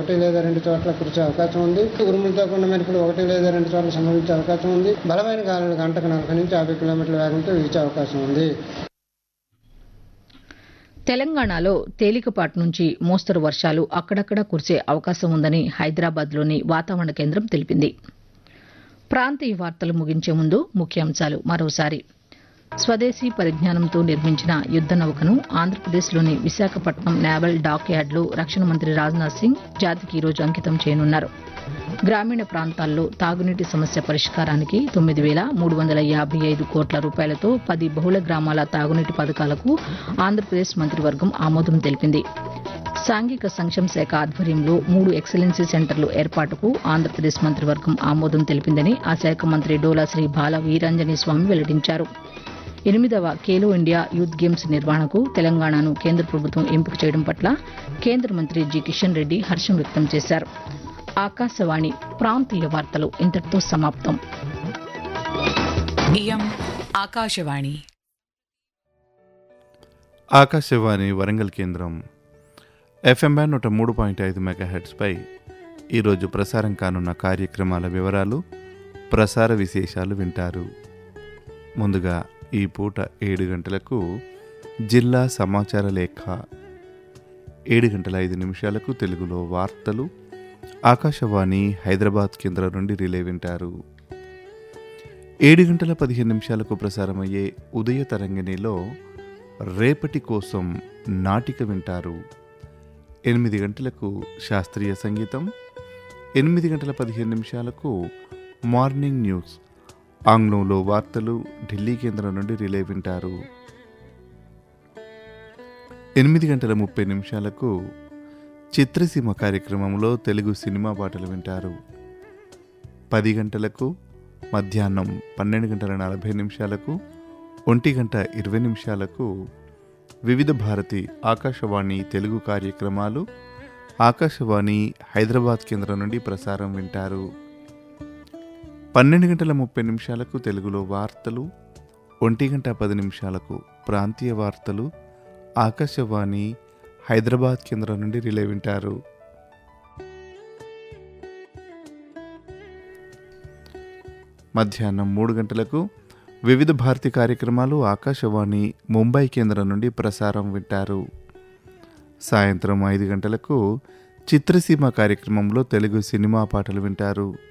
ఒకటి లేదా రెండు చోట్ల కురిసే అవకాశం ఉంది ఉరుములతో కూడిన మెరుపులు ఒకటి లేదా రెండు చోట్ల సంభవించే అవకాశం ఉంది బలమైన గాలులు గంటకు నలభై నుంచి యాభై కిలోమీటర్ల వేగంతో వీచే అవకాశం ఉంది తెలంగాణలో తేలికపాటి నుంచి మోస్తరు వర్షాలు అక్కడక్కడ కురిసే అవకాశం ఉందని హైదరాబాద్లోని వాతావరణ కేంద్రం తెలిపింది ప్రాంతీయ వార్తలు ముగించే ముందు ముఖ్యాంశాలు మరోసారి స్వదేశీ పరిజ్ఞానంతో నిర్మించిన యుద్ద నౌకను ఆంధ్రప్రదేశ్లోని విశాఖపట్నం నేవల్ డాక్ యార్డ్లో రక్షణ మంత్రి రాజ్నాథ్ సింగ్ జాతికి ఈరోజు అంకితం చేయనున్నారు గ్రామీణ ప్రాంతాల్లో తాగునీటి సమస్య పరిష్కారానికి తొమ్మిది వేల మూడు వందల యాభై ఐదు కోట్ల రూపాయలతో పది బహుళ గ్రామాల తాగునీటి పథకాలకు ఆంధ్రప్రదేశ్ మంత్రివర్గం ఆమోదం తెలిపింది సాంఘిక సంక్షేమ శాఖ ఆధ్వర్యంలో మూడు ఎక్సలెన్సీ సెంటర్లు ఏర్పాటుకు ఆంధ్రప్రదేశ్ మంత్రివర్గం ఆమోదం తెలిపిందని ఆ శాఖ మంత్రి డోలా శ్రీ బాల వీరాంజనీ స్వామి వెల్లడించారు ఎనిమిదవ ఖేలో ఇండియా యూత్ గేమ్స్ నిర్వహణకు తెలంగాణను కేంద్ర ప్రభుత్వం ఎంపిక చేయడం పట్ల కేంద్ర మంత్రి జి కిషన్ రెడ్డి హర్షం వ్యక్తం చేశారు ఆకాశవాణి ప్రాంతీయ వార్తలు ఇంతటితో సమాప్తం ఇయం ఆకాశవాణి ఆకాశవాణి వరంగల్ కేంద్రం ఎఫ్ఎం బ్యాండ్ నూట మూడు పాయింట్ ఐదు మెగాహెడ్స్పై ఈరోజు ప్రసారం కానున్న కార్యక్రమాల వివరాలు ప్రసార విశేషాలు వింటారు ముందుగా ఈ పూట ఏడు గంటలకు జిల్లా సమాచార లేఖ ఏడు గంటల ఐదు నిమిషాలకు తెలుగులో వార్తలు ఆకాశవాణి హైదరాబాద్ కేంద్రం నుండి రిలే వింటారు ఏడు గంటల పదిహేను నిమిషాలకు ప్రసారమయ్యే ఉదయ తరంగిణిలో రేపటి కోసం నాటిక వింటారు ఎనిమిది గంటలకు శాస్త్రీయ సంగీతం ఎనిమిది గంటల పదిహేను నిమిషాలకు మార్నింగ్ న్యూస్ ఆంగ్లంలో వార్తలు ఢిల్లీ కేంద్రం నుండి రిలే వింటారు ఎనిమిది గంటల ముప్పై నిమిషాలకు చిత్రసీమ కార్యక్రమంలో తెలుగు సినిమా పాటలు వింటారు పది గంటలకు మధ్యాహ్నం పన్నెండు గంటల నలభై నిమిషాలకు ఒంటి గంట ఇరవై నిమిషాలకు వివిధ భారతి ఆకాశవాణి తెలుగు కార్యక్రమాలు ఆకాశవాణి హైదరాబాద్ కేంద్రం నుండి ప్రసారం వింటారు పన్నెండు గంటల ముప్పై నిమిషాలకు తెలుగులో వార్తలు ఒంటి గంట పది నిమిషాలకు ప్రాంతీయ వార్తలు ఆకాశవాణి హైదరాబాద్ కేంద్రం నుండి రిలే వింటారు మధ్యాహ్నం మూడు గంటలకు వివిధ భారతి కార్యక్రమాలు ఆకాశవాణి ముంబై కేంద్రం నుండి ప్రసారం వింటారు సాయంత్రం ఐదు గంటలకు చిత్రసీమ కార్యక్రమంలో తెలుగు సినిమా పాటలు వింటారు